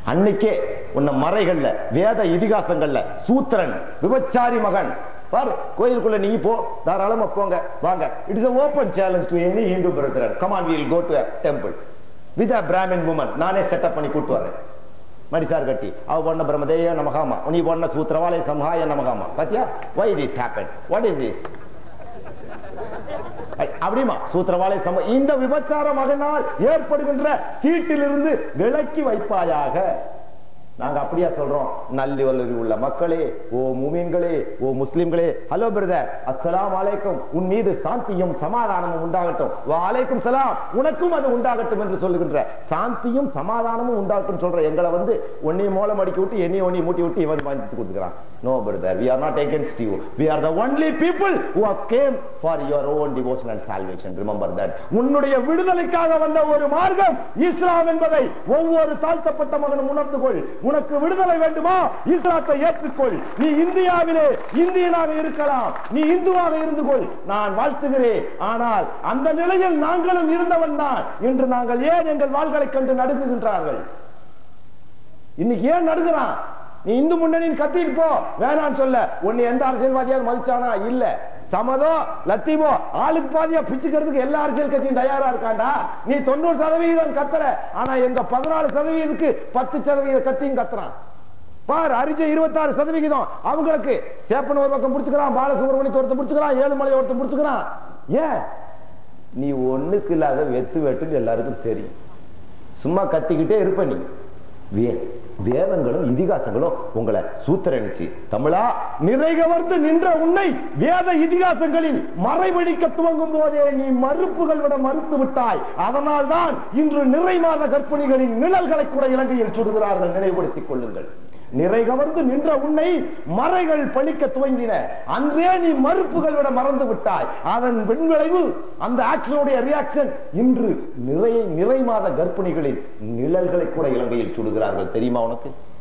அன்னைக்கே உன்னை மறைகள்ல வேத இதிகாசங்கள்ல சூத்திரன் விபச்சாரி மகன் பாரு கோயிலுக்குள்ள நீங்க போ தாராளமா போங்க வாங்க it is open challenge to any Hindu brother come on we'll go to temple with a Brahmin woman நானே செட்டப் பண்ணி கூட்டு வரேன் மடிசார் கட்டி அவ பொண்ண பிரம்மதேய நமகாமா நீ பொண்ண சூத்திரவாலை சம்ஹாய நமகாமா பாத்தியா why this happen what is this அப்படிமா சூத்திரவாலை சம இந்த விபச்சார மகனால் ஏற்படுகின்ற தீட்டிலிருந்து விலக்கி வைப்பாயாக நாங்க அப்படியா சொல்றோம் நல்லி உள்ள மக்களே ஓ முமீன்களே ஓ முஸ்லிம்களே ஹலோ பிரதர் அஸ்ஸலாம் அலைக்கும் உன் மீது சாந்தியும் சமாதானமும் உண்டாகட்டும் வாலைக்கும் சலாம் உனக்கும் அது உண்டாகட்டும் என்று சொல்லுகின்ற சாந்தியும் சமாதானமும் உண்டாகட்டும் சொல்ற எங்களை வந்து உன்னையும் மோளம் அடிக்கி விட்டு என்னையும் உன்னையும் மூட்டி விட்டு இவன் வாங்கி கொடுக்குறான் no brother we are not against you we are the only people who have came for your own devotion and salvation remember that உன்னுடைய விடுதலைக்காக வந்த ஒரு மார்க்கம் இஸ்லாம் என்பதை ஒவ்வொரு தாழ்த்தப்பட்ட மகனும் உணர்ந்து கொள் உனக்கு விடுதலை வேண்டுமா இஸ்லாத்தை ஏற்றுக்கொள் நீ இந்தியாவிலே இந்தியனாக இருக்கலாம் நீ இந்துவாக இருந்து கொள் நான் வாழ்த்துகிறேன் ஆனால் அந்த நிலையில் நாங்களும் இருந்தவன் தான் என்று நாங்கள் ஏன் எங்கள் வாள்களை கண்டு நடுங்குகின்றார்கள் இன்னைக்கு ஏன் நடுகிறான் நீ இந்து முன்னணின்னு கத்திட்டு போ வேணான்னு சொல்ல உன்னை எந்த அரசியல்வாதியாவது மதிச்சானா இல்ல சமதோ லத்தீமோ ஆளுக்கு பாதியா பிச்சுக்கிறதுக்கு எல்லா அரசியல் கட்சியும் தயாரா இருக்காண்டா நீ தொண்ணூறு சதவீதம் கத்துற ஆனா எங்க பதினாலு சதவீதத்துக்கு பத்து சதவீத கத்தியும் கத்துறான் பார் அரிஜ இருபத்தாறு சதவிகிதம் அவங்களுக்கு சேப்பன் ஒரு பக்கம் பிடிச்சுக்கிறான் பாலசுப்ரமணியத்தை ஒருத்தன் பிடிச்சுக்கிறான் ஏழுமலை ஒருத்தன் பிடிச்சுக்கிறான் ஏன் நீ ஒண்ணுக்கு இல்லாத வெத்து வெட்டுன்னு எல்லாருக்கும் தெரியும் சும்மா கத்திக்கிட்டே இருப்ப நீ வே- வேதங்களும் இதிகாசங்களும் உங்களை சூத்திரணிச்சு தமிழா நிறைகவர்ந்து நின்ற உன்னை வேத இதிகாசங்களில் மறைவழிக்க துவங்கும் போதே நீ மறுப்புகள் விட மறுத்து விட்டாய் அதனால் தான் இன்று நிறை மாத கற்பிணிகளின் நிழல்களை கூட இலங்கையில் சுடுகிறார்கள் நினைவுபடுத்திக் கொள்ளுங்கள் நிறை கவர்ந்து நின்ற உன்னை மறைகள் பழிக்க துவங்கின அன்றே நீ மறுப்புகள் விட மறந்து விட்டாய் அதன் பின்விளைவு அந்த ஆக்ஷனுடைய ரியாக்ஷன் இன்று நிறைய நிறை மாத கர்ப்பிணிகளின் நிழல்களை கூட இலங்கையில் சுடுகிறார்கள் தெரியுமா உனக்கு